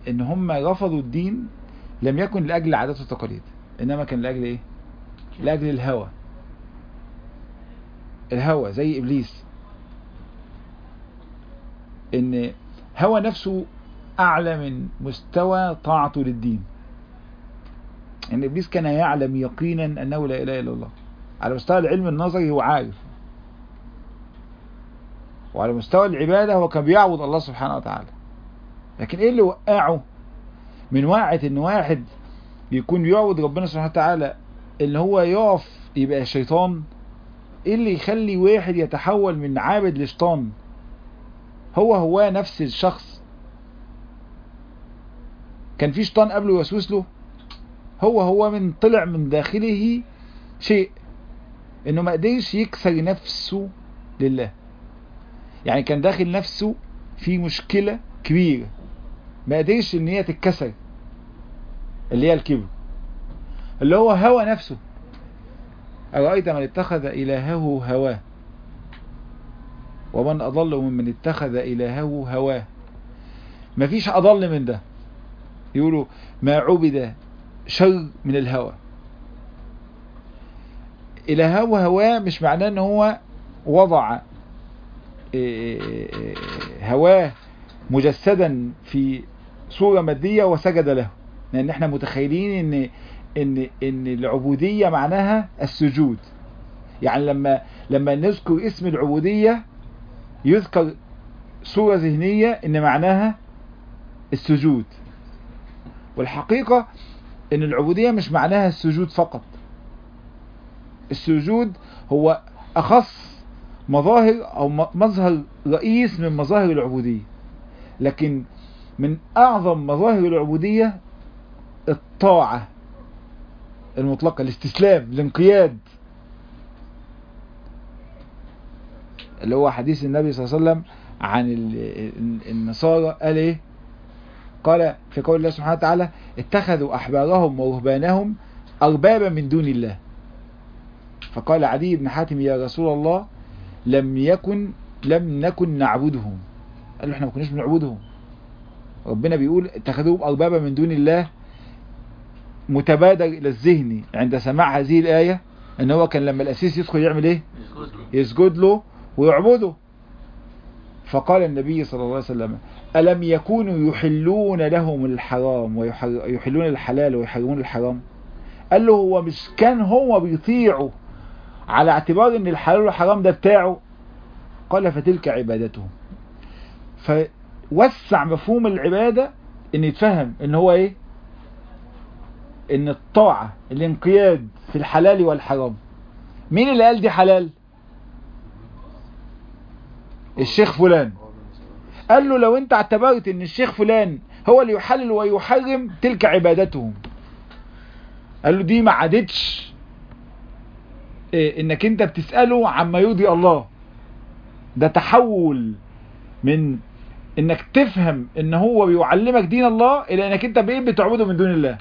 ان هم رفضوا الدين لم يكن لاجل العادات والتقاليد انما كان لاجل ايه لاجل الهوى الهوى زي ابليس ان هوى نفسه اعلى من مستوى طاعته للدين ان ابليس كان يعلم يقينا انه لا اله الا الله على مستوى العلم النظري هو عارف وعلى مستوى العبادة هو كان بيعبد الله سبحانه وتعالى لكن ايه اللي وقعه من وقعة ان واحد يكون بيعبد ربنا سبحانه وتعالى ان هو يقف يبقى شيطان ايه اللي يخلي واحد يتحول من عابد لشيطان هو هو نفس الشخص كان في شيطان قبله يوسوس له هو هو من طلع من داخله شيء انه ما قدرش يكسر نفسه لله يعني كان داخل نفسه في مشكلة كبيرة ما قدرش ان هي تتكسر اللي هي الكبر اللي هو هوى نفسه أرأيت من اتخذ إلهه هواه ومن أضل ممن اتخذ إلهه هواه مفيش أضل من ده يقولوا ما عبد شر من الهوى إلهه هواه مش معناه ان هو وضع هواه مجسدا في صورة مادية وسجد له لان احنا متخيلين ان ان ان العبودية معناها السجود يعني لما لما نذكر اسم العبودية يذكر صورة ذهنية ان معناها السجود والحقيقة ان العبودية مش معناها السجود فقط السجود هو اخص مظاهر او مظهر رئيس من مظاهر العبودية لكن من اعظم مظاهر العبودية الطاعة المطلقة الاستسلام الانقياد اللي هو حديث النبي صلى الله عليه وسلم عن النصارى قال ايه قال في قول الله سبحانه وتعالى اتخذوا احبارهم ورهبانهم اربابا من دون الله فقال عدي بن حاتم يا رسول الله لم يكن لم نكن نعبدهم قال له احنا ما كناش بنعبدهم ربنا بيقول اتخذوهم اربابا من دون الله متبادر الى الذهن عند سماع هذه الايه ان هو كان لما الاسيس يدخل يعمل ايه يسجد له ويعبده فقال النبي صلى الله عليه وسلم ألم يكونوا يحلون لهم الحرام ويحلون الحلال ويحرمون الحرام قال له هو مش كان هو بيطيعه على اعتبار ان الحلال والحرام ده بتاعه قال فتلك عبادتهم فوسع مفهوم العبادة ان يتفهم ان هو ايه ان الطاعة الانقياد في الحلال والحرام مين اللي قال دي حلال الشيخ فلان قال له لو انت اعتبرت ان الشيخ فلان هو اللي يحلل ويحرم تلك عبادتهم قال له دي ما عادتش إيه انك انت بتسأله عما يرضي الله ده تحول من انك تفهم ان هو بيعلمك دين الله الى انك انت بايه بتعبده من دون الله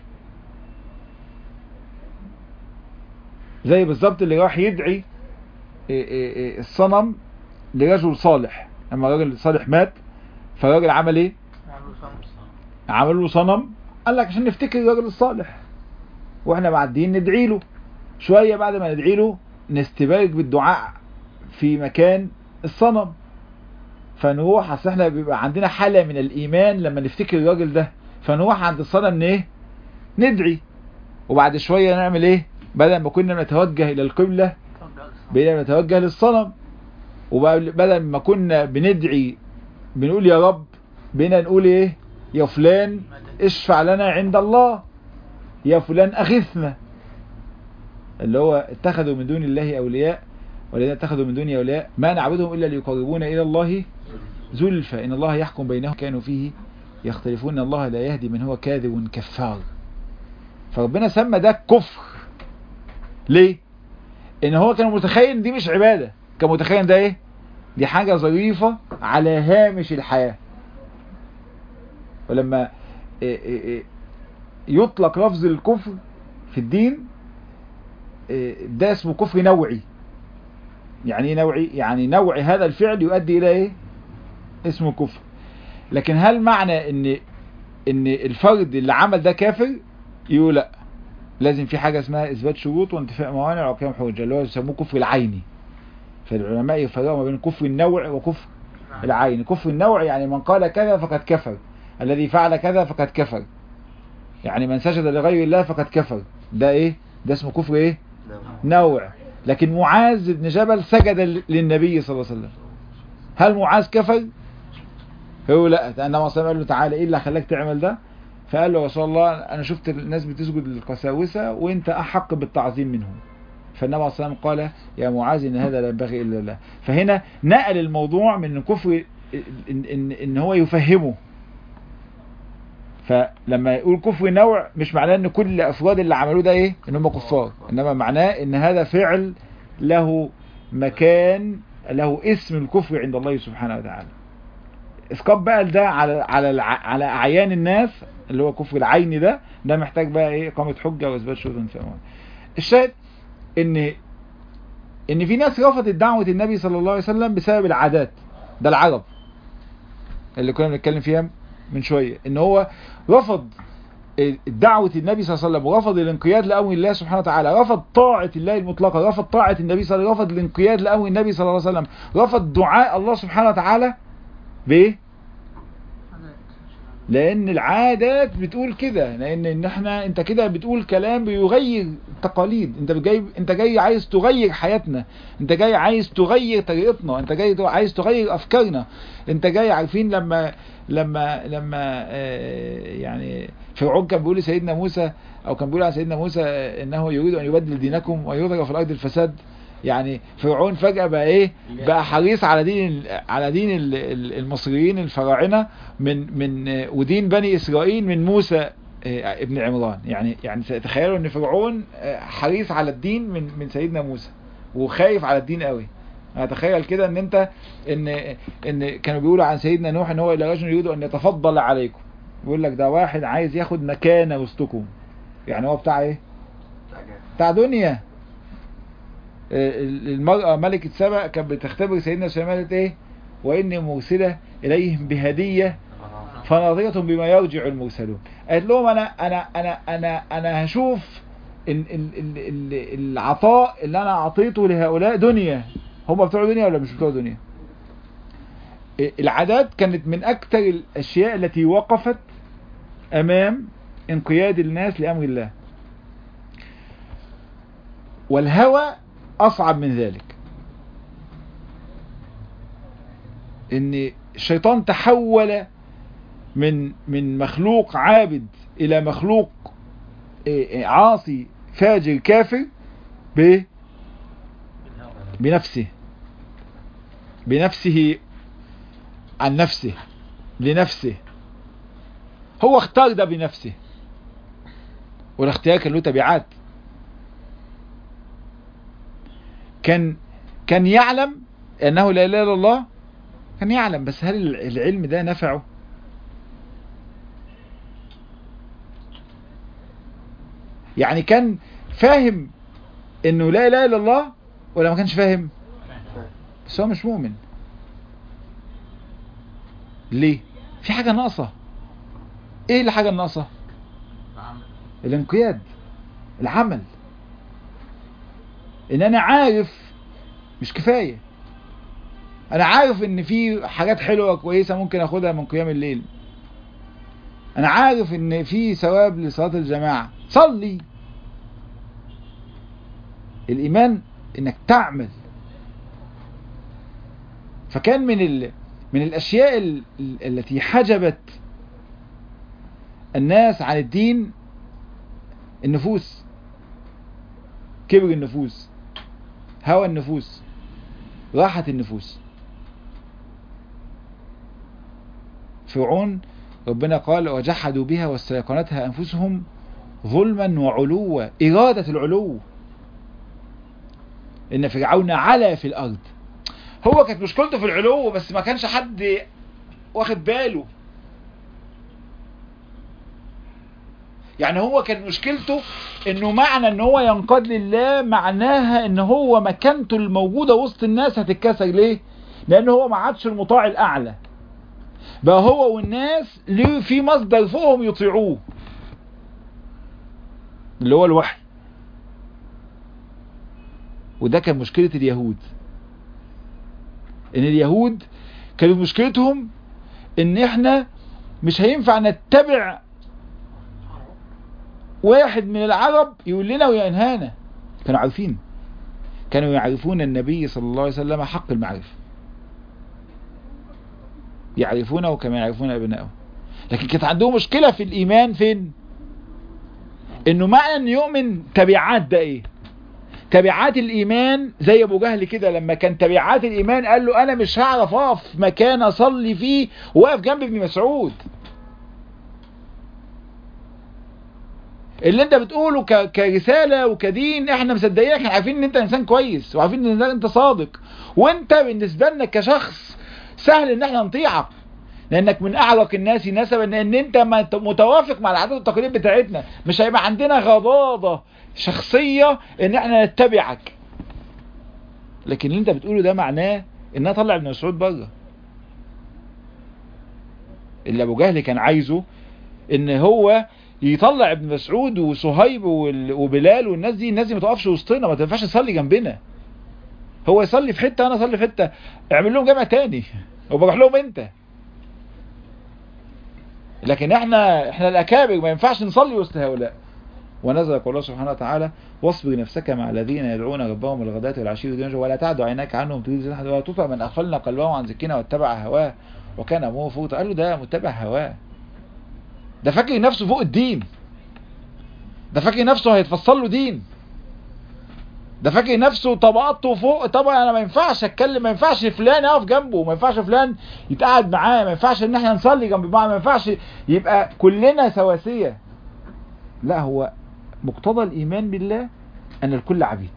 زي بالظبط اللي راح يدعي إيه إيه الصنم لرجل صالح لما راجل صالح مات فالراجل عمل ايه عمل له صنم قال لك عشان نفتكر الراجل الصالح واحنا معديين ندعي له شوية بعد ما ندعي له نستبارك بالدعاء في مكان الصنم فنروح اصل احنا بيبقى عندنا حالة من الايمان لما نفتكر الراجل ده فنروح عند الصنم ايه ندعي وبعد شوية نعمل ايه بدل ما كنا نتوجه الى القبلة بقينا نتوجه للصنم وبدل ما كنا بندعي بنقول يا رب بقينا نقول ايه يا فلان اشفع لنا عند الله يا فلان اغثنا اللي هو اتخذوا من دون الله اولياء والذين اتخذوا من دونه اولياء ما نعبدهم الا ليقربونا الى الله زلفى ان الله يحكم بينهم كانوا فيه يختلفون ان الله لا يهدي من هو كاذب كفار فربنا سمى ده كفر ليه ان هو كان متخيل ان دي مش عبادة كان متخيل ده ايه دي حاجة ظريفة على هامش الحياة ولما إيه إيه إيه يطلق لفظ الكفر في الدين ده اسمه كفر نوعي يعني ايه نوعي يعني نوع هذا الفعل يؤدي الى ايه اسمه كفر لكن هل معنى ان ان الفرد اللي عمل ده كافر يقول لا لازم في حاجة اسمها اثبات شروط وانتفاء موانع وقيام حجة اللي هو يسموه كفر العيني فالعلماء يفرقوا ما بين كفر النوع وكفر العين كفر النوع يعني من قال كذا فقد كفر الذي فعل كذا فقد كفر يعني من سجد لغير الله فقد كفر ده ايه ده اسمه كفر ايه نوع لكن معاذ بن جبل سجد للنبي صلى الله عليه وسلم هل معاذ كفر هو لا انما صلى قال له تعالى ايه اللي خلاك تعمل ده فقال له رسول الله انا شفت الناس بتسجد للقساوسه وانت احق بالتعظيم منهم فالنبي صلى الله عليه وسلم قال يا معاذ ان هذا لا ينبغي الا الله فهنا نقل الموضوع من كفر ان, إن, إن هو يفهمه فلما يقول كفر نوع مش معناه ان كل الافراد اللي عملوه ده ايه ان هم كفار انما معناه ان هذا فعل له مكان له اسم الكفر عند الله سبحانه وتعالى اسقاط بقى ده على على على اعيان الناس اللي هو كفر العين ده ده محتاج بقى ايه اقامه حجه واثبات شروط انفعال الشاهد ان ان في ناس رفضت دعوه النبي صلى الله عليه وسلم بسبب العادات ده العرب اللي كنا بنتكلم فيها من شويه ان هو رفض دعوة النبي صلى الله عليه وسلم ورفض الانقياد لأمر الله سبحانه وتعالى رفض طاعة الله المطلقة رفض طاعة النبي صلى الله عليه وسلم رفض الانقياد لأمر النبي صلى الله عليه وسلم رفض دعاء الله سبحانه وتعالى بايه لان العادات بتقول كده لان ان احنا انت كده بتقول كلام بيغير التقاليد انت جاي انت جاي عايز تغير حياتنا انت جاي عايز تغير طريقتنا انت جاي عايز تغير افكارنا انت جاي عارفين لما لما لما آه يعني فرعون كان بيقول لسيدنا موسى او كان بيقول عن سيدنا موسى انه يريد ان يبدل دينكم ويظهر في الارض الفساد يعني فرعون فجأة بقى ايه بقى حريص على دين على دين المصريين الفراعنة من من ودين بني اسرائيل من موسى ابن عمران يعني يعني تخيلوا ان فرعون حريص على الدين من من سيدنا موسى وخايف على الدين قوي اتخيل كده ان انت ان ان كانوا بيقولوا عن سيدنا نوح ان هو الى رجل يريد ان يتفضل عليكم يقول لك ده واحد عايز ياخد مكانه وسطكم يعني هو بتاع ايه بتاع دنيا المرأة ملكة سبأ كانت بتختبر سيدنا سليمان قالت ايه واني مرسلة اليهم بهدية فناظرة بما يرجع المرسلون قالت لهم انا انا انا انا انا هشوف ال ال ال ال العطاء اللي انا اعطيته لهؤلاء دنيا هم بتوع دنيا ولا مش بتوع دنيا العادات كانت من اكثر الاشياء التي وقفت امام انقياد الناس لامر الله والهوى اصعب من ذلك ان الشيطان تحول من من مخلوق عابد الى مخلوق عاصي فاجر كافر ب بنفسه بنفسه عن نفسه لنفسه هو اختار ده بنفسه والاختيار كان له تبعات كان كان يعلم انه لا اله الا الله كان يعلم بس هل العلم ده نفعه يعني كان فاهم انه لا اله الا الله ولا ما كانش فاهم بس هو مش مؤمن ليه في حاجة ناقصة ايه الحاجة الناقصة الانقياد العمل ان انا عارف مش كفاية انا عارف ان في حاجات حلوة كويسة ممكن اخدها من قيام الليل انا عارف ان في ثواب لصلاة الجماعة صلي الايمان انك تعمل فكان من ال... من الاشياء ال... التي حجبت الناس عن الدين النفوس كبر النفوس هوى النفوس راحة النفوس فرعون ربنا قال وجحدوا بها واستيقنتها أنفسهم ظلما وعلوا إرادة العلو إن فرعون علا في الأرض هو كانت مشكلته في العلو بس ما كانش حد واخد باله يعني هو كان مشكلته انه معنى ان هو ينقاد لله معناها ان هو مكانته الموجودة وسط الناس هتتكسر ليه لان هو ما عادش المطاع الاعلى بقى هو والناس ليه في مصدر فوقهم يطيعوه اللي هو الوحي وده كان مشكلة اليهود ان اليهود كانت مشكلتهم ان احنا مش هينفع نتبع واحد من العرب يقول لنا وينهانا كانوا عارفين كانوا يعرفون النبي صلى الله عليه وسلم حق المعرفة يعرفونه كما يعرفون أبنائه لكن كانت عندهم مشكلة في الإيمان فين انه معنى ان يؤمن تبعات ده ايه تبعات الايمان زي ابو جهل كده لما كان تبعات الايمان قال له انا مش هعرف اقف مكان اصلي فيه واقف جنب ابن مسعود اللي انت بتقوله ك... كرسالة وكدين احنا مصدقينك احنا عارفين ان انت انسان كويس وعارفين ان انت صادق وانت بالنسبة لنا كشخص سهل ان احنا نطيعك لانك من اعرق الناس نسبا ان انت متوافق مع العادات والتقاليد بتاعتنا مش هيبقى عندنا غضاضة شخصية ان احنا نتبعك لكن اللي انت بتقوله ده معناه انها طلع ابن مسعود بره اللي ابو جهل كان عايزه ان هو يطلع ابن مسعود وصهيب وبلال والناس دي الناس دي ما تقفش وسطنا ما تنفعش تصلي جنبنا هو يصلي في حته انا اصلي في حته اعمل لهم جامع تاني وبروح لهم انت لكن احنا احنا الاكابر ما ينفعش نصلي وسط هؤلاء ونزل قول الله سبحانه وتعالى واصبر نفسك مع الذين يدعون ربهم الغداة والعشي يريدون ولا تعد عيناك عنهم تريد زنحة ولا تطع من اغفلنا قلبه عن ذكرنا واتبع هواه وكان ابوه فوتا قال له ده متبع هواه ده فاكر نفسه فوق الدين ده فاكر نفسه هيتفصل له دين ده فاكر نفسه طبقاته فوق طبعا انا ما ينفعش اتكلم ما ينفعش فلان يقف جنبه ما ينفعش فلان يتقعد معاه ما ينفعش ان احنا نصلي جنب بعض ما ينفعش يبقى كلنا سواسية لا هو مقتضى الايمان بالله ان الكل عبيد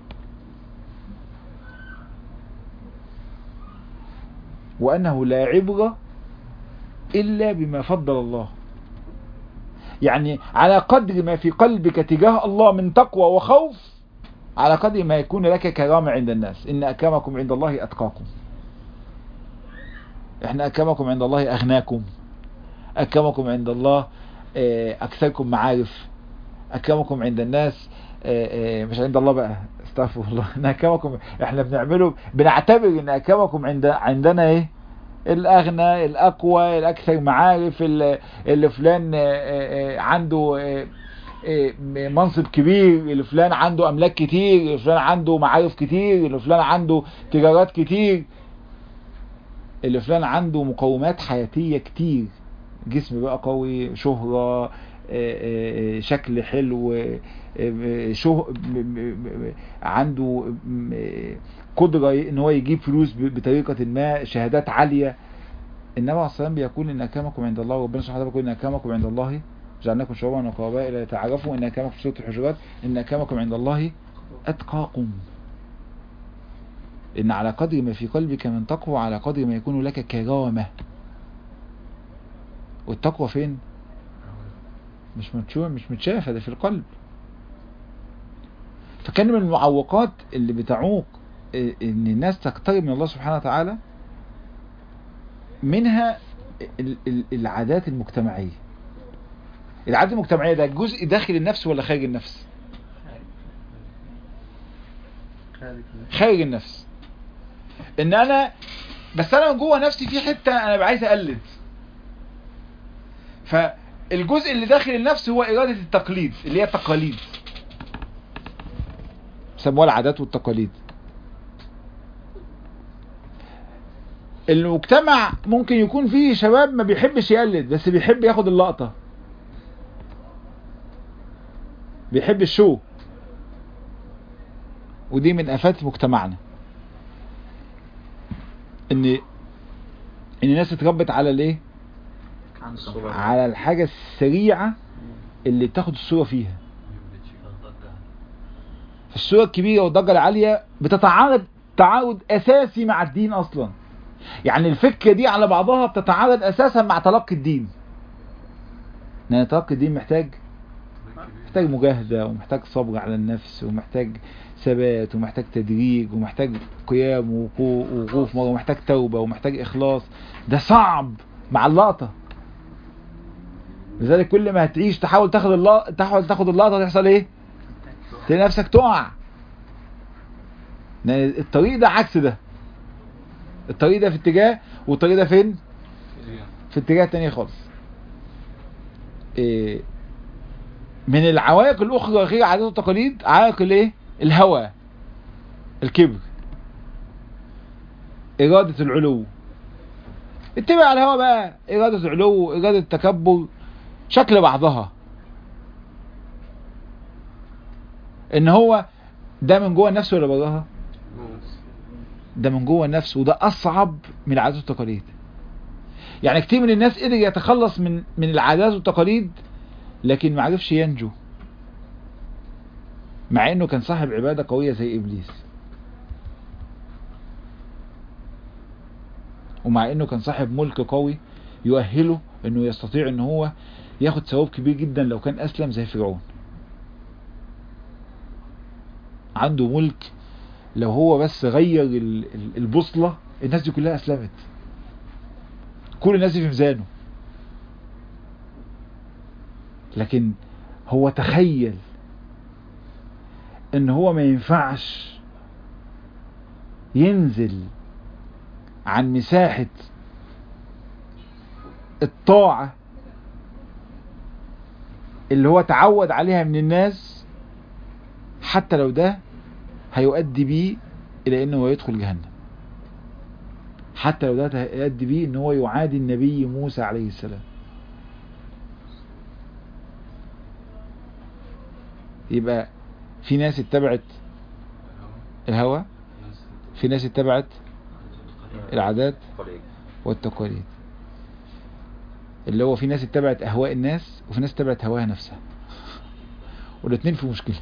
وانه لا عبرة الا بما فضل الله يعني على قدر ما في قلبك تجاه الله من تقوى وخوف على قدر ما يكون لك كرامة عند الناس إن أكرمكم عند الله أتقاكم إحنا أكرمكم عند الله أغناكم أكرمكم عند الله أكثركم معارف أكرمكم عند الناس مش عند الله بقى استغفر الله إن أكرمكم إحنا بنعمله بنعتبر إن أكرمكم عند عندنا إيه الأغنى الأقوى الأكثر معارف اللي فلان عنده منصب كبير اللي فلان عنده املاك كتير اللي فلان عنده معارف كتير اللي فلان عنده تجارات كتير اللي فلان عنده مقومات حياتية كتير جسم بقى قوي شهرة شكل حلو شه عنده قدرة ان هو يجيب فلوس بطريقة ما شهادات عالية النبي عليه الصلاة بيقول ان اكرمكم عند الله وربنا سبحانه وتعالى بيقول ان اكرمكم عند الله جعلناكم شعوبا وقبائل لتعارفوا ان اكرمكم في سوره الحجرات ان اكرمكم عند الله اتقاكم ان على قدر ما في قلبك من تقوى على قدر ما يكون لك كرامه والتقوى فين مش متشوف مش متشافه ده في القلب فكان من المعوقات اللي بتعوق ان الناس تقترب من الله سبحانه وتعالى منها العادات المجتمعيه العادة المجتمعية ده جزء داخل النفس ولا خارج النفس خارج النفس ان انا بس انا من جوه نفسي في حتة انا عايز اقلد فالجزء اللي داخل النفس هو ارادة التقليد اللي هي التقاليد سموها العادات والتقاليد المجتمع ممكن يكون فيه شباب ما بيحبش يقلد بس بيحب ياخد اللقطة بيحب الشو ودي من افات مجتمعنا ان ان الناس اتربت على الايه على الحاجة السريعة اللي بتاخد الصورة فيها الصورة الكبيرة والضجة العالية بتتعارض تعارض اساسي مع الدين اصلا يعني الفكرة دي على بعضها بتتعارض اساسا مع تلقي الدين لان تلقي الدين محتاج محتاج مجاهدة ومحتاج صبر على النفس ومحتاج ثبات ومحتاج تدريج ومحتاج قيام ووقوف مرة ومحتاج توبة ومحتاج إخلاص ده صعب مع اللقطة لذلك كل ما هتعيش تحاول تاخد اللقطة تحاول تاخد اللقطة تحصل ايه تلاقي نفسك تقع لأن الطريق ده عكس ده الطريق ده في اتجاه والطريق ده فين في اتجاه تاني خالص إيه من العوائق الاخرى غير عادات والتقاليد عائق الايه الهوى الكبر إرادة العلو اتبع الهوى بقى إرادة العلو إرادة التكبر شكل بعضها ان هو ده من جوه النفس ولا براها ده من جوه النفس وده اصعب من العادات والتقاليد يعني كتير من الناس قدر يتخلص من من العادات والتقاليد لكن ما عرفش ينجو مع انه كان صاحب عبادة قوية زي ابليس ومع انه كان صاحب ملك قوي يؤهله انه يستطيع ان هو ياخد ثواب كبير جدا لو كان اسلم زي فرعون عنده ملك لو هو بس غير البوصلة الناس دي كلها اسلمت كل الناس دي في ميزانه لكن هو تخيل ان هو ما ينفعش ينزل عن مساحة الطاعة اللي هو تعود عليها من الناس حتى لو ده هيؤدي بيه الى انه يدخل جهنم حتى لو ده هيؤدي بيه ان هو يعادي النبي موسى عليه السلام يبقى في ناس اتبعت الهوى في ناس اتبعت العادات والتقاليد اللي هو في ناس اتبعت اهواء الناس وفي ناس اتبعت هواها نفسها والاثنين في مشكلة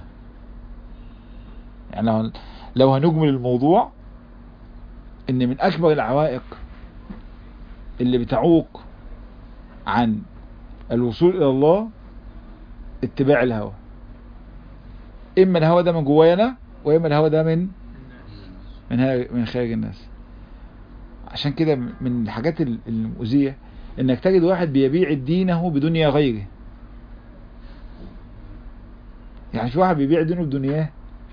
يعني لو, لو هنجمل الموضوع ان من اكبر العوائق اللي بتعوق عن الوصول الى الله اتباع الهوى اما الهوى ده من جوايا انا واما الهوى ده من من من خارج الناس عشان كده من الحاجات المؤذية انك تجد واحد بيبيع دينه بدنيا غيره يعني في واحد بيبيع دينه بدنياه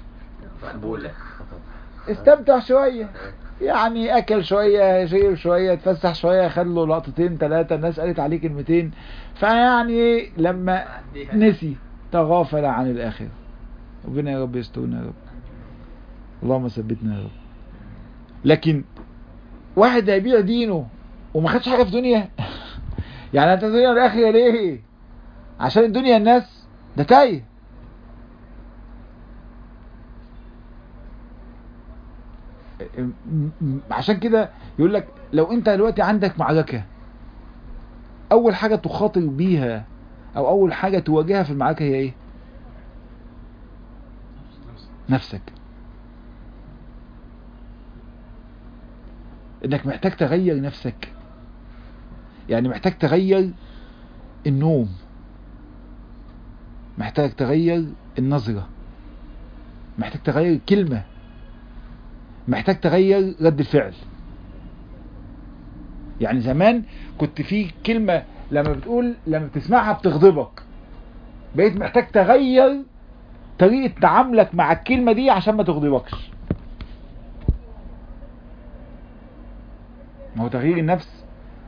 استمتع شوية يعني اكل شوية شرب شوية اتفسح شوية خد له لقطتين ثلاثة الناس قالت عليه كلمتين فيعني لما نسي تغافل عن الاخرة ربنا يا رب يسترنا يا رب اللهم ثبتنا يا رب لكن واحد هيبيع دينه وما خدش حاجة في دنيا يعني انت الدنيا الاخرة ليه عشان الدنيا الناس ده تايه عشان كده يقول لك لو انت دلوقتي عندك معركة اول حاجة تخاطر بيها او اول حاجة تواجهها في المعركة هي ايه نفسك انك محتاج تغير نفسك يعني محتاج تغير النوم محتاج تغير النظرة محتاج تغير كلمة محتاج تغير رد الفعل يعني زمان كنت في كلمة لما بتقول لما بتسمعها بتغضبك بقيت محتاج تغير طريقة تعاملك مع الكلمة دي عشان ما تغضبكش ما هو تغيير النفس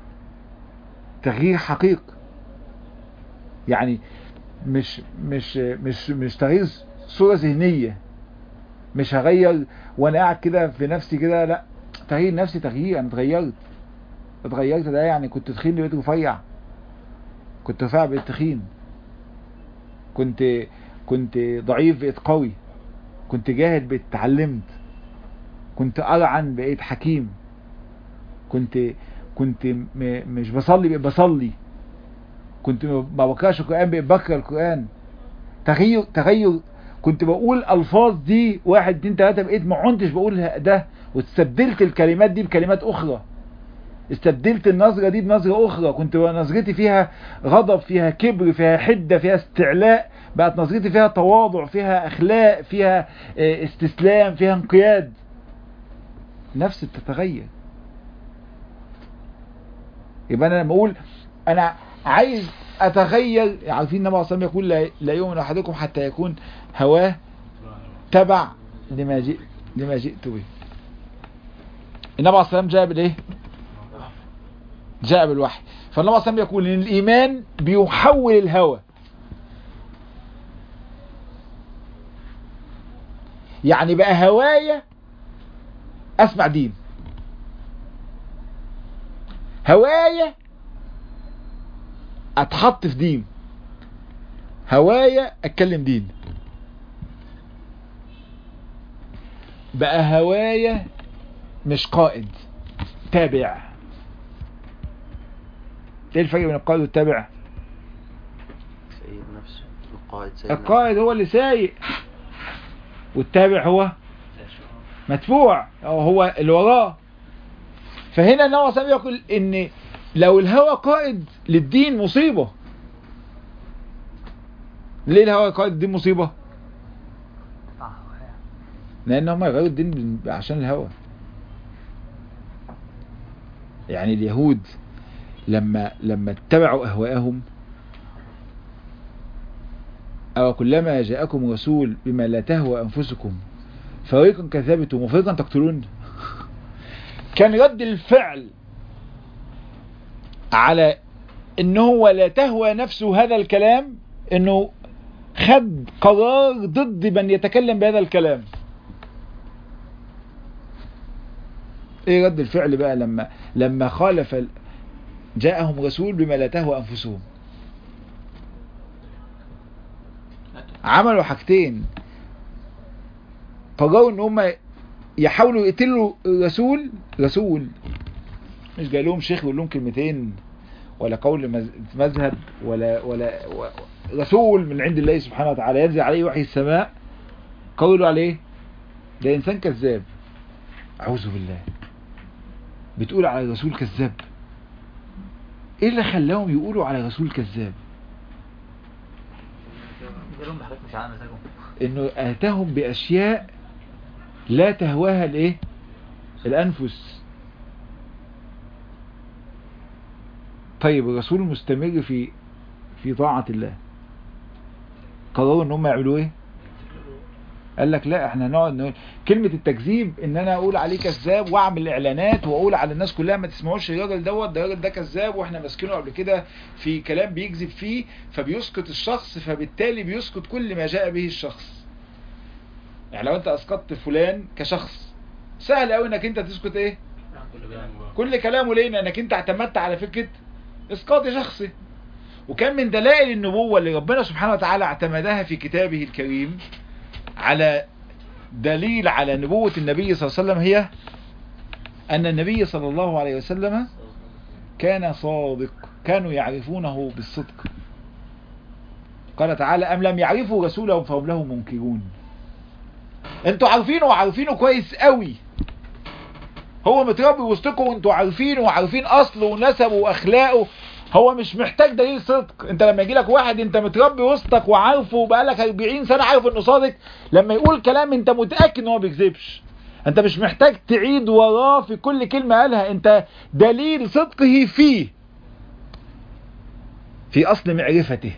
تغيير حقيقي يعني مش مش مش مش تغيير صورة ذهنية مش هغير وانا قاعد كده في نفسي كده لا تغيير نفسي تغيير انا اتغيرت اتغيرت ده يعني كنت تخين بقيت رفيع كنت رفيع بقيت تخين كنت كنت ضعيف بقيت قوي كنت جاهل بقيت اتعلمت كنت أرعن بقيت حكيم كنت كنت مش بصلي بقيت بصلي كنت ما بقراش القرآن بقيت بقرا القرآن تغير تغير كنت بقول الفاظ دي واحد اتنين تلاتة بقيت ما عنتش بقول ده واستبدلت الكلمات دي بكلمات اخرى استبدلت النظرة دي بنظرة اخرى كنت نظرتي فيها غضب فيها كبر فيها حدة فيها استعلاء بقت نظرتي فيها تواضع فيها اخلاق فيها استسلام فيها انقياد نفس بتتغير يبقى انا لما اقول انا عايز اتغير عارفين النبي صلى الله عليه وسلم يقول لا, لا يؤمن احدكم حتى يكون هواه تبع لما جئت لما جئت به النبي عليه الصلاه والسلام جاء بالايه جاء بالوحي فالنبي عليه الصلاه والسلام يقول ان الايمان بيحول الهوى يعني بقى هوايا اسمع دين هوايا اتحط في دين هوايا اتكلم دين بقى هوايا مش قائد تابع ايه الفرق بين القائد والتابع سيد نفسه القائد سيد القائد هو اللي سايق والتابع هو مدفوع أو هو اللي وراه فهنا النبي صلى الله عليه وسلم يقول ان لو الهوى قائد للدين مصيبة ليه الهوى قائد للدين مصيبة لان هم يغيروا الدين عشان الهوى يعني اليهود لما لما اتبعوا اهواءهم او كلما جاءكم رسول بما لا تهوى انفسكم فريقا كذبتم وفريقا تقتلون كان رد الفعل على ان هو لا تهوى نفسه هذا الكلام انه خد قرار ضد من يتكلم بهذا الكلام ايه رد الفعل بقى لما لما خالف ال- جاءهم رسول بما لا تهوى انفسهم عملوا حاجتين قرروا ان هم يحاولوا يقتلوا الرسول رسول مش جاي لهم شيخ يقول لهم كلمتين ولا قول مز- مذهب ولا ولا و- رسول من عند الله سبحانه وتعالى ينزل عليه وحي السماء قولوا عليه ده انسان كذاب اعوذ بالله بتقول على الرسول كذاب ايه اللي خلاهم يقولوا على رسول كذاب بيقولون بحاجات مش على مزاجهم انه اتاهم باشياء لا تهواها الايه الانفس طيب الرسول مستمر في في طاعة الله قرروا ان هم يعملوا ايه قال لك لا احنا نقعد نقول كلمة التكذيب ان انا اقول عليه كذاب واعمل اعلانات واقول على الناس كلها ما تسمعوش الراجل دوت ده الراجل ده كذاب واحنا ماسكينه قبل كده في كلام بيكذب فيه فبيسقط الشخص فبالتالي بيسقط كل ما جاء به الشخص يعني لو انت اسقطت فلان كشخص سهل قوي انك انت تسقط ايه كل كلامه ليه لانك انت اعتمدت على فكرة اسقاط شخصي وكان من دلائل النبوة اللي ربنا سبحانه وتعالى اعتمدها في كتابه الكريم على دليل على نبوة النبي صلى الله عليه وسلم هي أن النبي صلى الله عليه وسلم كان صادق كانوا يعرفونه بالصدق قال تعالى أم لم يعرفوا رسولهم فهم له منكرون انتوا عارفينه وعارفينه كويس قوي هو متربي وسطكم وانتوا عارفينه وعارفين اصله ونسبه واخلاقه هو مش محتاج دليل صدق انت لما يجي لك واحد انت متربي وسطك وعارفه وبقالك 40 سنه عارف انه صادق لما يقول كلام انت متاكد ان هو بيكذبش انت مش محتاج تعيد وراه في كل كلمه قالها انت دليل صدقه فيه في اصل معرفته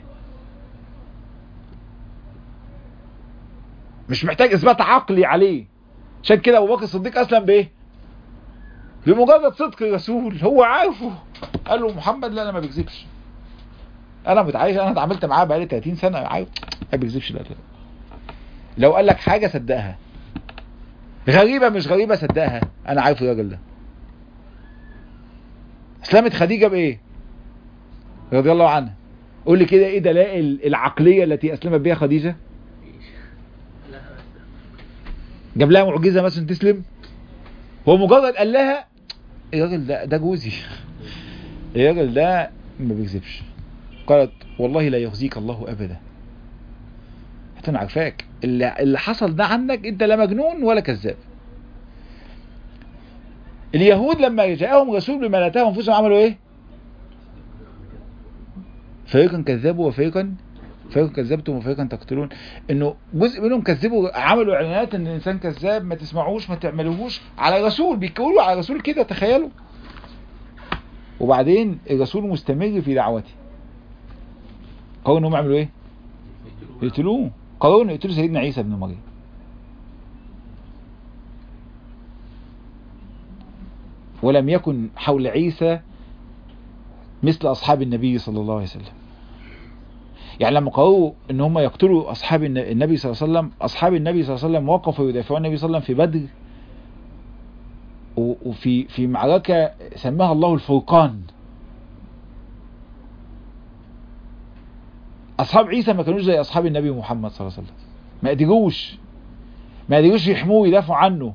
مش محتاج اثبات عقلي عليه عشان كده ابو بكر الصديق اسلم بايه بمجرد صدق الرسول هو عارفه قال له محمد لا انا ما بكذبش انا متعايش انا اتعاملت معاه بقالي 30 سنه عارف ما بيكذبش لا لا لو قال لك حاجه صدقها غريبه مش غريبه صدقها انا عارف الراجل ده اسلمت خديجه بايه رضي الله عنها قول لي كده ايه دلائل العقليه التي اسلمت بها خديجه جاب لها معجزه مثلا تسلم هو مجرد قال لها الراجل ده ده جوزي الراجل ده ما بيكذبش قالت والله لا يخزيك الله ابدا حتى انا عارفاك اللي, اللي حصل ده عنك انت لا مجنون ولا كذاب اليهود لما جاءهم رسول بما لا تهوى انفسهم عملوا ايه فريقا كذبوا وفريقا فريقا كذبتم وفريقا تقتلون انه جزء منهم كذبوا عملوا اعلانات ان الانسان كذاب ما تسمعوش ما تعملوهوش على رسول بيقولوا على رسول كده تخيلوا وبعدين الرسول مستمر في دعوته قالوا انهم يعملوا ايه يقتلوه قالوا انه يقتلوا سيدنا عيسى ابن مريم ولم يكن حول عيسى مثل اصحاب النبي صلى الله عليه وسلم يعني لما قالوا ان هم يقتلوا اصحاب الن- النبي صلى الله عليه وسلم اصحاب النبي صلى الله عليه وسلم وقفوا يدافعون عن النبي صلى الله عليه وسلم في بدر و- وفي في معركة سماها الله الفرقان اصحاب عيسى ما كانوش زي اصحاب النبي محمد صلى الله عليه وسلم ما قدروش ما قدروش يحموه ويدافعوا عنه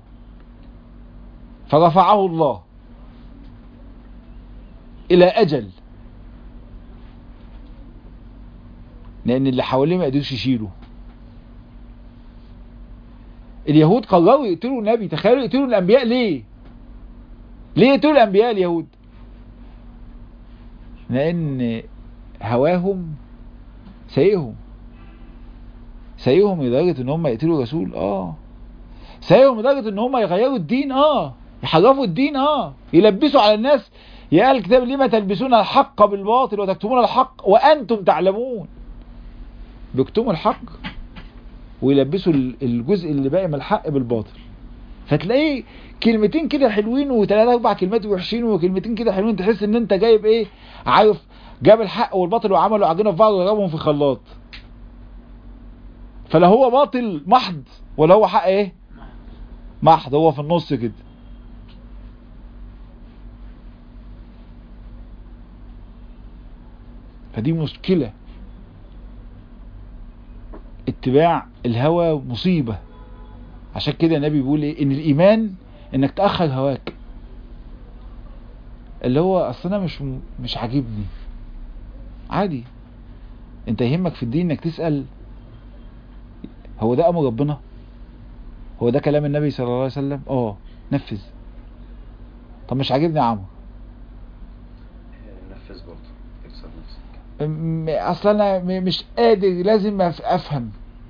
فرفعه الله الى اجل لان اللي حواليه ما قدروش يشيلوا اليهود قرروا يقتلوا النبي تخيلوا يقتلوا الانبياء ليه ليه يقتلوا الانبياء اليهود لان هواهم سايقهم سايقهم لدرجة ان هم يقتلوا رسول اه سايقهم لدرجة ان هم يغيروا الدين اه يحرفوا الدين اه يلبسوا على الناس يا اهل الكتاب لما تلبسون الحق بالباطل وتكتمون الحق وانتم تعلمون بيكتموا الحق ويلبسوا ال- الجزء اللي باقي من الحق بالباطل فتلاقيه كلمتين كده حلوين وثلاثة اربع كلمات وحشين وكلمتين كده حلوين تحس ان انت جايب ايه عارف جاب الحق والباطل وعملوا عجينه في بعض وضربهم في خلاط فلا هو باطل محض ولا هو حق ايه محض هو في النص كده فدي مشكلة اتباع الهوى مصيبة عشان كده النبي بيقول ايه ان الايمان انك تأخر هواك اللي هو اصل انا مش مش عاجبني عادي انت يهمك في الدين انك تسأل هو ده امر ربنا هو ده كلام النبي صلى الله عليه وسلم اه نفذ طب مش عاجبني يا عمرو نفذ برضه تكسر نفسك م- اصل انا م- مش قادر لازم أف- افهم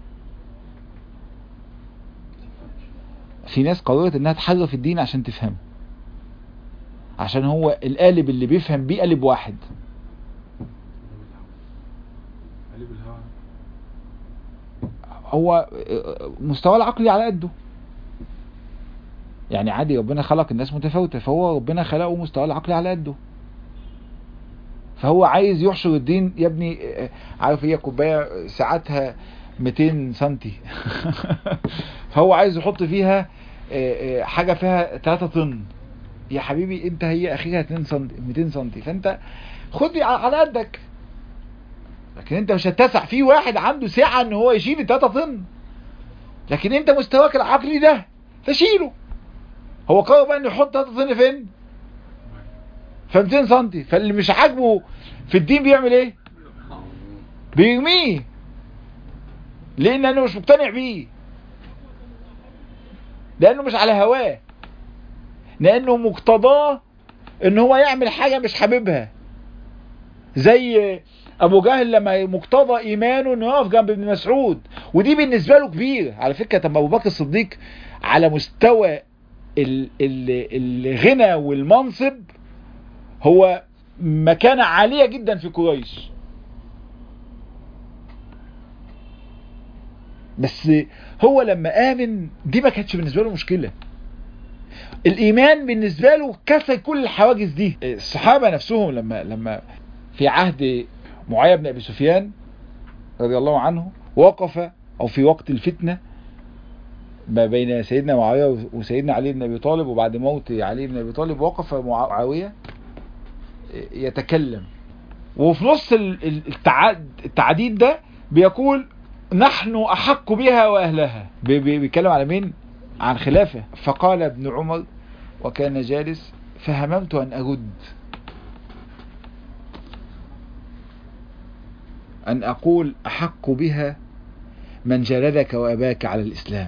في ناس قررت انها تحرف الدين عشان تفهمه عشان هو القالب اللي بيفهم بيه قالب واحد قلب الهوا هو مستوى العقلي على قده يعني عادي ربنا خلق الناس متفاوتة فهو ربنا خلقه مستوى العقلي على قده فهو عايز يحشر الدين يا ابني آه، عارف هي كوبايه ساعتها 200 سنتي فهو عايز يحط فيها آه، آه، حاجه فيها 3 طن يا حبيبي انت هي اخرها 2 سم 200 سم فانت خد على قدك لكن انت مش هتسع في واحد عنده سعه ان هو يشيل ال 3 طن لكن انت مستواك العقلي ده تشيله هو قرر بقى انه يحط 3 طن فين ف 200 سم فاللي مش عاجبه في الدين بيعمل ايه بيرميه لانه مش مقتنع بيه لانه مش على هواه لانه مقتضاه ان هو يعمل حاجة مش حاببها زي ابو جهل لما مقتضى ايمانه انه يقف جنب ابن مسعود ودي بالنسبة له كبيرة على فكرة طب ابو بكر الصديق على مستوى ال ال الغنى والمنصب هو مكانة عالية جدا في قريش بس هو لما آمن دي ما كانتش بالنسبة له مشكلة الإيمان بالنسبة له كسر كل الحواجز دي الصحابة نفسهم لما لما في عهد معاوية بن أبي سفيان رضي الله عنه وقف أو في وقت الفتنة ما بين سيدنا معاوية وسيدنا علي بن أبي طالب وبعد موت علي بن أبي طالب وقف معاوية يتكلم وفي نص التعديد ده بيقول نحن أحق بها وأهلها بيتكلم على مين عن خلافه فقال ابن عمر وكان جالس فهممت أن أرد أن أقول أحق بها من جلدك وأباك على الإسلام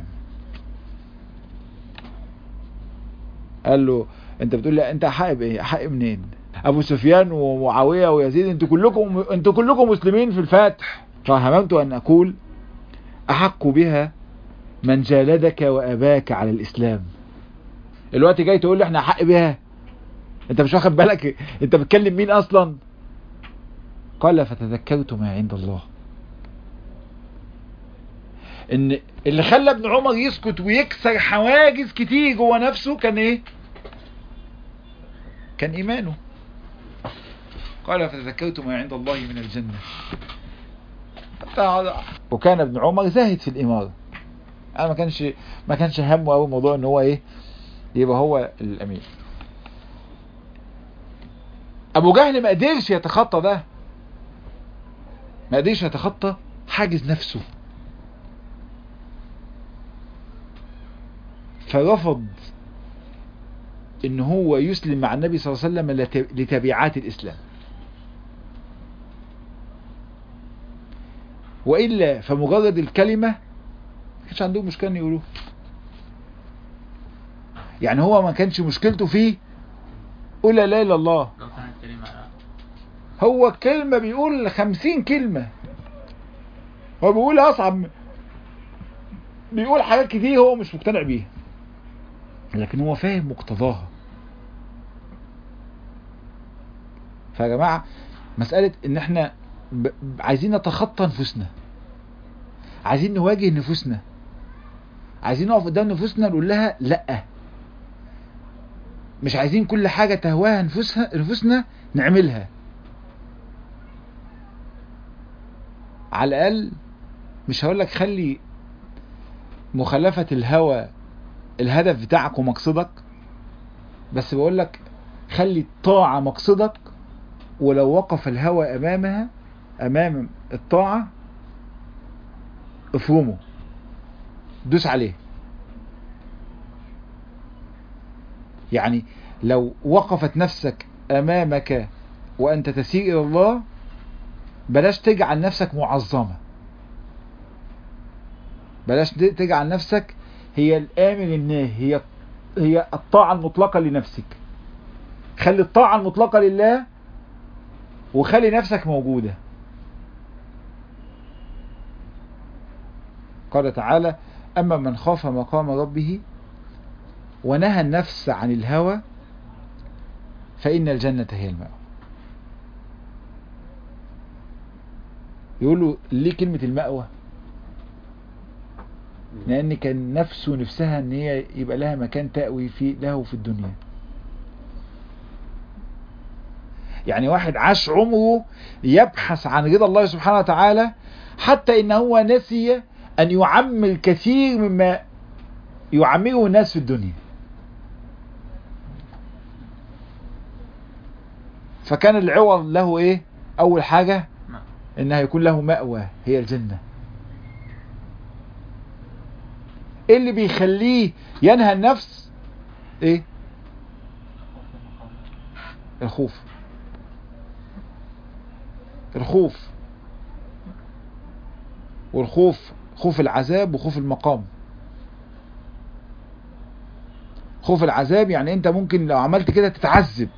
قال له انت بتقول لي انت حق بايه حق منين ابو سفيان ومعاويه ويزيد انتوا كلكم انتوا كلكم مسلمين في الفتح فهممت ان اقول احق بها من جالدك واباك على الاسلام الوقت جاي تقول لي احنا حق بها انت مش واخد بالك انت بتكلم مين اصلا قال فتذكرت ما عند الله ان اللي خلى ابن عمر يسكت ويكسر حواجز كتير جوه نفسه كان ايه كان ايمانه قال فتذكرت ما عند الله من الجنة حتى وكان ابن عمر زاهد في الامارة انا ما كانش ما كانش همه قوي موضوع ان هو ايه يبقى هو الامير ابو جهل ما قدرش يتخطى ده ما قدرش يتخطى حاجز نفسه فرفض ان هو يسلم مع النبي صلى الله عليه وسلم لت- لتبعات الاسلام والا فمجرد الكلمه ما كانش عندهم مشكله ان يقولوها يعني هو ما كانش مشكلته فيه قول لا اله الا الله لو كانت كلمة هو كلمة بيقول خمسين كلمة هو بيقول أصعب بيقول حاجات كتير هو مش مقتنع بيها لكن هو فاهم مقتضاها فيا جماعة مسألة ان احنا ب... ب- عايزين نتخطى نفوسنا عايزين نواجه نفوسنا عايزين نقف قدام نفوسنا نقول لها لا مش عايزين كل حاجة تهواها نفوسها نفوسنا نعملها على الأقل مش هقول لك خلي مخالفة الهوى الهدف بتاعك ومقصدك بس بقول لك خلي الطاعة مقصدك ولو وقف الهوى أمامها أمام الطاعة افرمه دوس عليه يعني لو وقفت نفسك أمامك وأنت تسير إلى الله بلاش تجعل نفسك معظمة بلاش ت- تجعل نفسك هي الآمر الناهي هي هي الطاعة المطلقة لنفسك خلي الطاعة المطلقة لله وخلي نفسك موجودة قال تعالى أما من خاف مقام ربه ونهى النفس عن الهوى فإن الجنة هي المأوى يقولوا ليه كلمة المأوى لأن كان نفسه نفسها ان هي يبقى لها مكان تأوي فيه له في الدنيا يعني واحد عاش عمره يبحث عن رضا الله سبحانه وتعالى حتى ان هو نسي ان يعمر كثير مما يعمره الناس في الدنيا فكان العوض له ايه اول حاجة نعم. انها يكون له مأوى هي الجنة ايه اللي بيخليه ينهى النفس ايه الخوف الخوف والخوف خوف العذاب وخوف المقام خوف العذاب يعني انت ممكن لو عملت كده تتعذب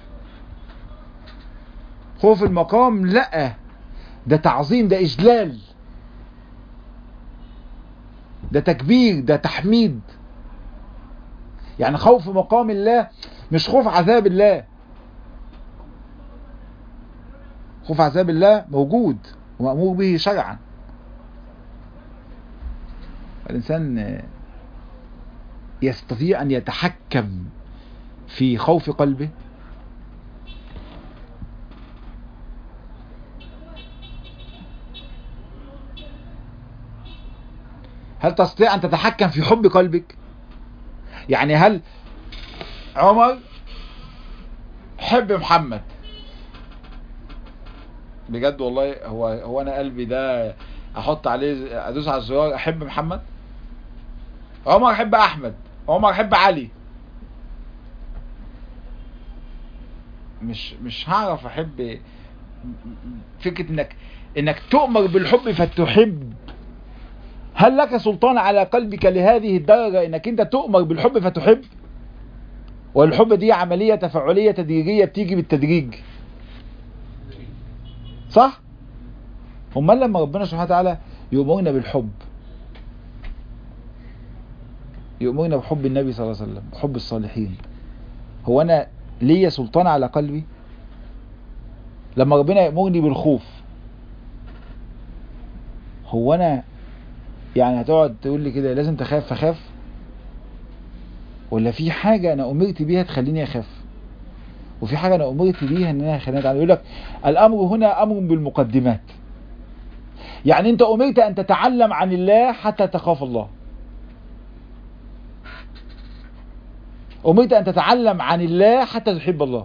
خوف المقام لا ده تعظيم ده اجلال ده تكبير ده تحميد يعني خوف مقام الله مش خوف عذاب الله خوف عذاب الله موجود ومأمور به شرعا الإنسان يستطيع أن يتحكم في خوف قلبه هل تستطيع أن تتحكم في حب قلبك يعني هل عمر حب محمد بجد والله هو هو انا قلبي ده احط عليه ادوس على الزرار احب محمد عمر احب احمد عمر احب علي مش مش هعرف احب فكره انك انك تؤمر بالحب فتحب هل لك سلطان على قلبك لهذه الدرجة انك انت تؤمر بالحب فتحب والحب دي عملية تفاعلية تدريجية بتيجي بالتدريج صح امال لما ربنا سبحانه وتعالى يؤمرنا بالحب يؤمرنا بحب النبي صلى الله عليه وسلم بحب الصالحين هو انا ليا سلطان على قلبي لما ربنا يأمرني بالخوف هو انا يعني هتقعد تقول لي كده لازم تخاف فخاف ولا في حاجة انا امرت بيها تخليني اخاف وفي حاجة انا امرت بيها ان انا خليني اتعلم يقول لك الامر هنا امر بالمقدمات يعني انت امرت ان تتعلم عن الله حتى تخاف الله امرت ان تتعلم عن الله حتى تحب الله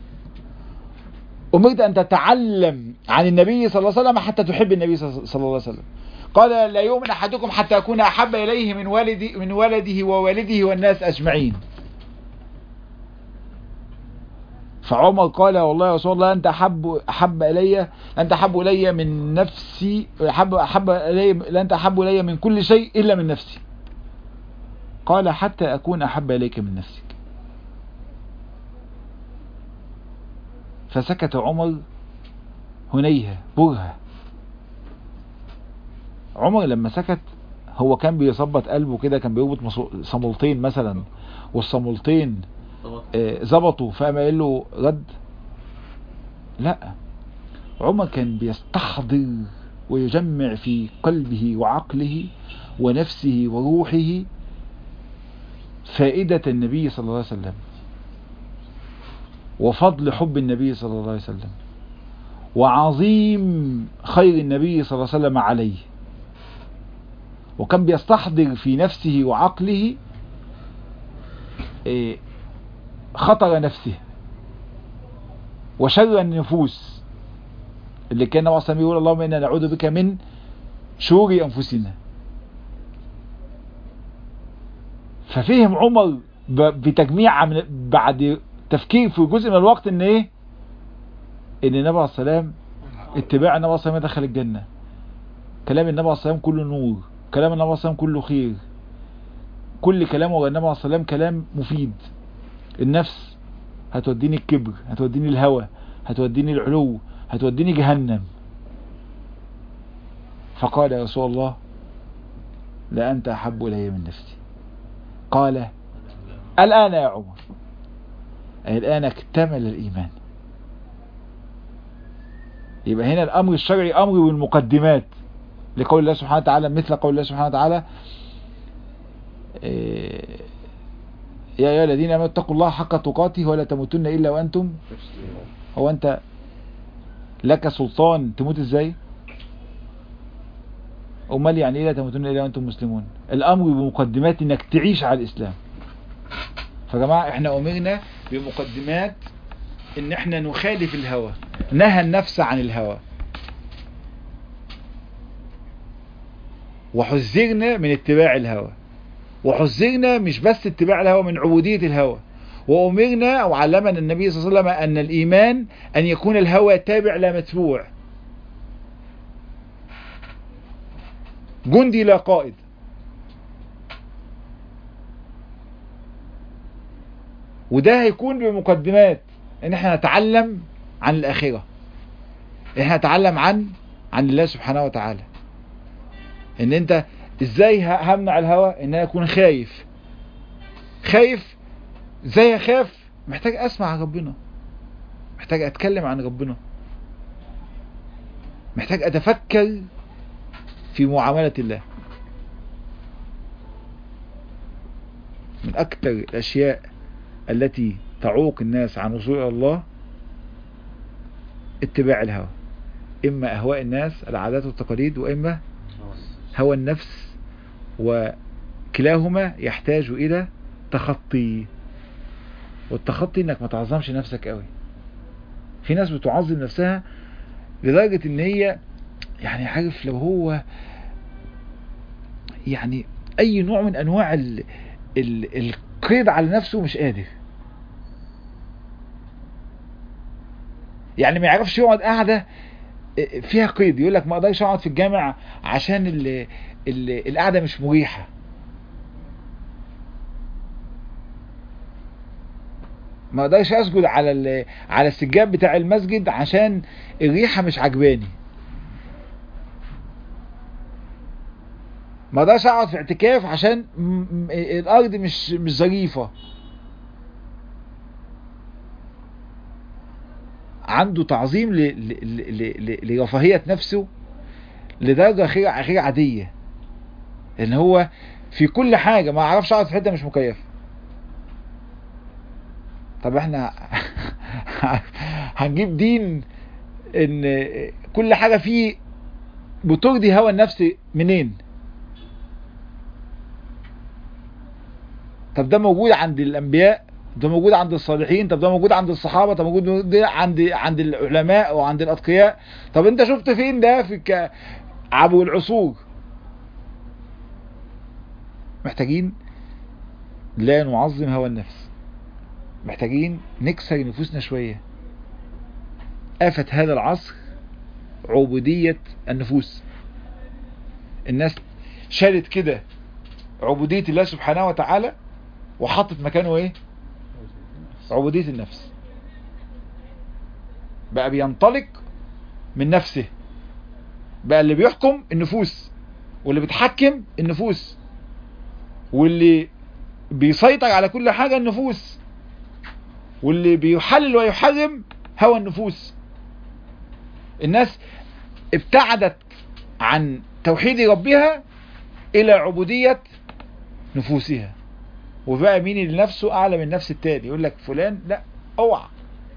امرت ان تتعلم عن النبي صلى الله عليه وسلم حتى تحب النبي صلى الله عليه وسلم قال لا يؤمن احدكم حتى يكون احب اليه من والدي من ولده ووالده والناس اجمعين فعمر قال والله يا رسول الله انت احب احب الي انت احب الي من نفسي احب احب الي لا انت احب الي من كل شيء الا من نفسي قال حتى اكون احب اليك من نفسك فسكت عمر هنيهة برهة عمر لما سكت هو كان بيظبط قلبه كده كان بيربط مصو- صمولتين مثلا والصمولتين آه، ظبطوا فقام قال له رد لا عمر كان بيستحضر ويجمع في قلبه وعقله ونفسه وروحه فائدة النبي صلى الله عليه وسلم وفضل حب النبي صلى الله عليه وسلم وعظيم خير النبي صلى الله عليه وسلم عليه وكان بيستحضر في نفسه وعقله إيه، خطر نفسه وشر النفوس اللي كان النبي صلى الله عليه وسلم يقول اللهم انا نعوذ بك من شرور انفسنا ففهم عمر ب- بتجميع من بعد تفكير في جزء من الوقت ان ايه ان النبي عليه السلام اتباع النبي عليه السلام دخل الجنة كلام النبي عليه السلام كله نور كلام النبي عليه السلام كله خير كل كلام ورا النبي عليه السلام كلام مفيد النفس هتوديني الكبر هتوديني الهوى هتوديني العلو هتوديني جهنم فقال يا رسول الله لا أنت أحب إلي من نفسي قال الآن يا عمر أي الآن اكتمل الإيمان يبقى هنا الأمر الشرعي أمر بالمقدمات لقول الله سبحانه وتعالى مثل قول الله سبحانه وتعالى إيه، يا أيها الذين آمنوا اتقوا الله حق تقاته ولا تموتن إلا وأنتم هو أنت لك سلطان تموت إزاي أمال يعني إيه لا تموتن إلا وأنتم مسلمون الأمر بمقدمات إنك تعيش على الإسلام فجماعة احنا أمرنا بمقدمات إن احنا نخالف الهوى نهى النفس عن الهوى وحذرنا من اتباع الهوى وحذرنا مش بس اتباع الهوى من عبودية الهوى وأمرنا أو علمنا النبي صلى الله عليه وسلم أن الإيمان أن يكون الهوى تابع لا متبوع جندي لا قائد وده هيكون بمقدمات ان احنا نتعلم عن الآخرة ان احنا نتعلم عن عن الله سبحانه وتعالى ان انت ازاي ه- همنع الهوى ان انا اكون خايف خايف ازاي اخاف محتاج اسمع عن ربنا محتاج اتكلم عن ربنا محتاج اتفكر في معاملة الله من اكثر الاشياء التي تعوق الناس عن وصول الى الله اتباع الهوى اما اهواء الناس العادات والتقاليد واما هوى النفس وكلاهما يحتاج الى تخطي والتخطي انك ما تعظمش نفسك قوي في ناس بتعظم نفسها لدرجة ان هي يعني عارف لو هو يعني اي نوع من انواع ال ال القيد على نفسه مش قادر يعني ما يعرفش يقعد قاعدة فيها قيد يقول لك ما اقدرش اقعد في الجامع عشان ال ال القعدة مش مريحة ما اقدرش اسجد على ال- على السجاد بتاع المسجد عشان الريحة مش عجباني ما اقدرش اقعد في اعتكاف عشان م- م- الارض مش مش ظريفة عنده تعظيم ل... ل... ل... ل... لرفاهية نفسه لدرجة غير غير عادية ان هو في كل حاجة ما اعرفش اقعد في حتة مش مكيفة طب احنا هنجيب دين ان كل حاجة فيه بترضي هوى النفس منين طب ده موجود عند الانبياء ده موجود عند الصالحين طب ده موجود عند الصحابة طب موجود عند عند العلماء وعند الاتقياء طب انت شفت فين ده في ك... عبو العصور محتاجين لا نعظم هوى النفس محتاجين نكسر نفوسنا شوية آفة هذا العصر عبودية النفوس الناس شالت كده عبودية الله سبحانه وتعالى وحطت مكانه ايه عبودية النفس بقى بينطلق من نفسه بقى اللي بيحكم النفوس واللي بتحكم النفوس واللي بيسيطر على كل حاجة النفوس واللي بيحلل ويحرم هوى النفوس الناس ابتعدت عن توحيد ربها الى عبودية نفوسها وبقى مين اللي نفسه اعلى من نفس التاني يقول لك فلان لا اوعى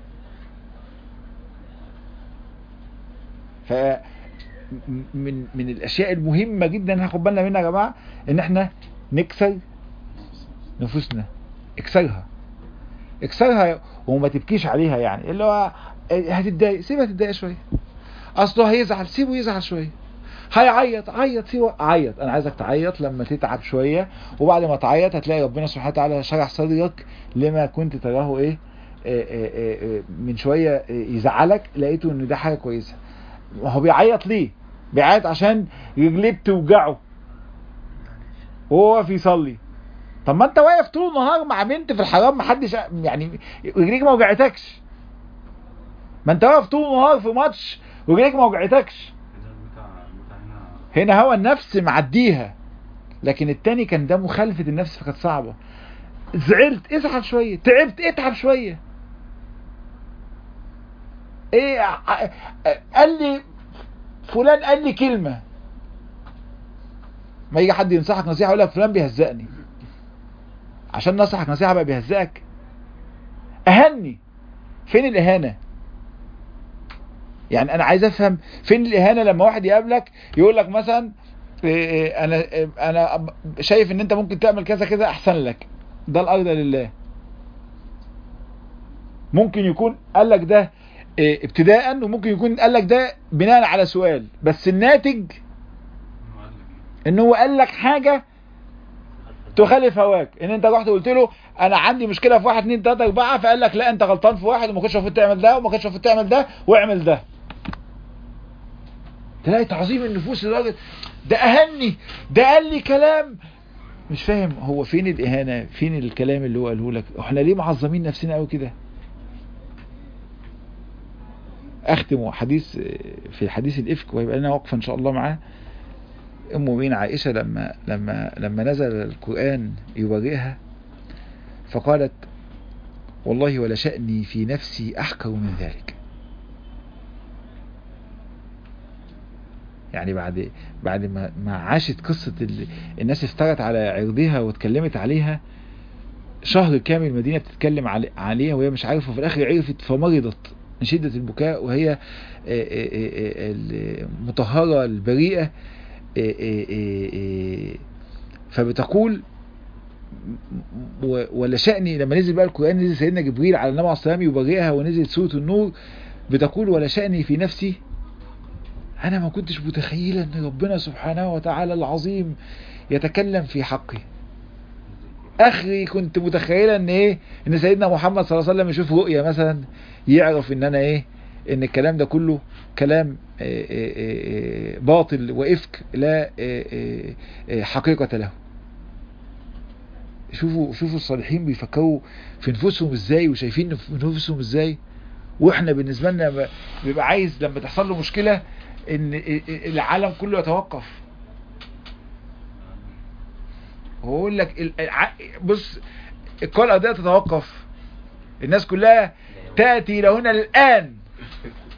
ف من من الاشياء المهمه جدا ناخد بالنا منها يا جماعه ان احنا نكسر نفوسنا اكسرها اكسرها وما تبكيش عليها يعني اللي هو هتتضايق سيبها تتضايق شويه اصله هيزعل سيبه يزعل شويه هيعيط عيط سيبه عيط انا عايزك تعيط لما تتعب شويه وبعد ما تعيط هتلاقي ربنا سبحانه وتعالى شرح صدرك لما كنت تراه ايه آه، آه، آه، من شويه يزعلك لقيته ان ده حاجه كويسه هو بيعيط ليه بيعيط عشان رجليه بتوجعه وهو واقف يصلي طب ما انت واقف طول النهار مع بنت في الحرام محدش يعني رجليك ما وجعتكش ما انت واقف طول النهار في ماتش ورجليك ما وجعتكش كده المتعة المتعة هنا هنا هو النفس معديها لكن التاني كان ده مخالفة النفس فكانت صعبة زعلت ازعل شوية تعبت اتعب شوية ايه ع- قال لي فلان قال لي كلمة ما يجي حد ينصحك نصيحة يقول لك فلان بيهزقني عشان نصحك نصيحة بقى بيهزقك اهني فين الاهانة يعني انا عايز افهم فين الاهانة لما واحد يقابلك يقول لك مثلا إيه إيه انا إيه انا شايف ان انت ممكن تعمل كذا كذا احسن لك ده الارض لله ممكن يكون قال لك ده إيه، ابتداء وممكن يكون قال لك ده بناء على سؤال بس الناتج هو قال لك ايه ان هو قال لك حاجة تخالف هواك ان انت رحت قلت له انا عندي مشكلة في واحد اتنين تلاتة اربعة فقال لك لا انت غلطان في واحد وما كنتش المفروض تعمل ده وما كنتش المفروض تعمل ده واعمل ده تلاقي تعظيم النفوس لدرجة ده اهني ده قال لي كلام مش فاهم هو فين الاهانة فين الكلام اللي هو قاله لك احنا ليه معظمين نفسنا قوي كده اختم حديث في حديث الافك ويبقى لنا وقفه ان شاء الله معاه ام مؤمنين عائشه لما لما لما نزل القران يبرئها فقالت والله ولا شأني في نفسي احقر من ذلك يعني بعد بعد ما ما عاشت قصه ال- الناس افترت على عرضها واتكلمت عليها شهر كامل المدينه بتتكلم علي- عليها وهي مش عارفه وفي الاخر عرفت فمرضت من شدة البكاء وهي آه، آه، آه، المطهرة البريئة آه، آه، آه، آه، فبتقول و- ولا شأني لما نزل بقى القرآن نزل سيدنا جبريل على النبي عليه الصلاة والسلام يبرئها ونزل سورة النور بتقول ولا شأني في نفسي أنا ما كنتش متخيلة أن ربنا سبحانه وتعالى العظيم يتكلم في حقي اخري كنت متخيله ان ايه ان سيدنا محمد صلى الله عليه وسلم يشوف رؤية مثلا يعرف ان انا ايه ان الكلام ده كله كلام آه، آه، آه، باطل وافك لا آه، آه، آه، حقيقة له شوفوا شوفوا الصالحين بيفكروا في نفوسهم ازاي وشايفين نف- نفوسهم ازاي واحنا بالنسبة لنا ب- بيبقى عايز لما تحصل له مشكلة ان العالم كله يتوقف هو يقول لك ال- الع- بص القوى الأرضية تتوقف الناس كلها تأتي لهنا الآن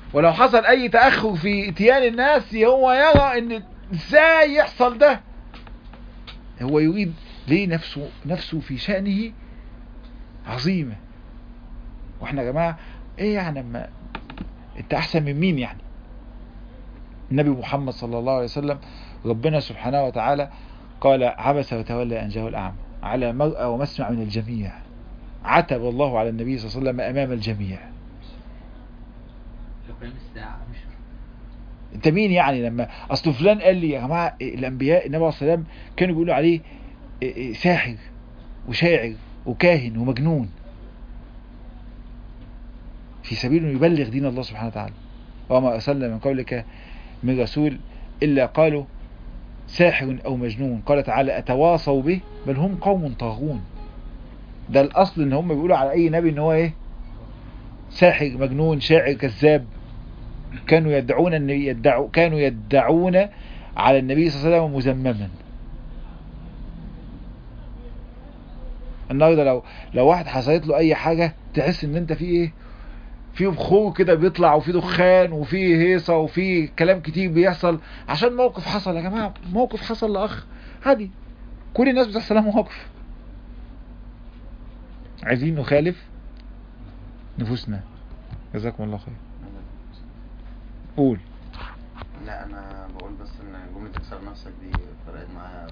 ولو حصل اي تأخر في اتيان الناس هو يرى ان ازاي يحصل ده هو يريد ليه نفسه نفسه في شأنه عظيمة واحنا يا جماعة ايه يعني اما انت احسن من مين يعني النبي محمد صلى الله عليه وسلم ربنا سبحانه وتعالى قال عبس وتولى أن جاءه الأعمى على مرأى ومسمع من الجميع عتب الله على النبي صلى الله عليه وسلم أمام الجميع قيام الساعة مش انت مين يعني لما اصل فلان قال لي يا جماعه الانبياء النبي عليه الصلاه والسلام كانوا بيقولوا عليه إيه إيه ساحر وشاعر وكاهن ومجنون في سبيل انه يبلغ دين الله سبحانه وتعالى وما ارسلنا من قبلك من رسول الا قالوا ساحر او مجنون قال تعالى اتواصوا به بل هم قوم طاغون ده الاصل ان هم بيقولوا على اي نبي ان هو ايه ساحر مجنون شاعر كذاب كانوا يدعون ان يدعوا كانوا يدعون على النبي صلى الله عليه وسلم مذمما النهارده لو لو واحد حصلت له اي حاجه تحس ان انت في ايه في بخور كده بيطلع وفي دخان وفي هيصه وفي كلام كتير بيحصل عشان موقف حصل يا جماعه موقف حصل لاخ عادي كل الناس بتحصل لها مواقف عايزين نخالف نفوسنا جزاكم الله خير قول لا انا بقول بس ان جمله تكسر نفسك دي فرقت معايا